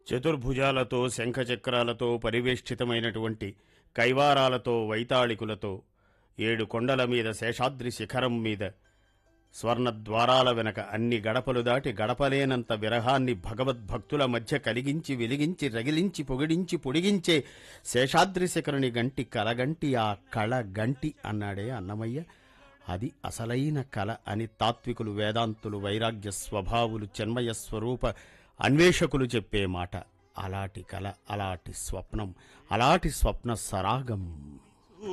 చతుర్భుజాలతో శంఖచక్రాలతో పరివేష్టితమైనటువంటి కైవారాలతో వైతాళికులతో ఏడు కొండల మీద శేషాద్రి శిఖరం మీద స్వర్ణ ద్వారాల వెనక అన్ని గడపలు దాటి గడపలేనంత విరహాన్ని భగవద్భక్తుల మధ్య కలిగించి వెలిగించి రగిలించి పొగిడించి పొడిగించే శేషాద్రి శిఖరుని గంటి కలగంటి ఆ కళ గంటి అన్నాడే అన్నమయ్య అది అసలైన కళ అని తాత్వికులు వేదాంతులు వైరాగ్య స్వభావులు చెన్మయ స్వరూప అన్వేషకులు చెప్పే మాట అలాంటి కళ అలాంటి స్వప్నం అలాంటి స్వప్న సరాగం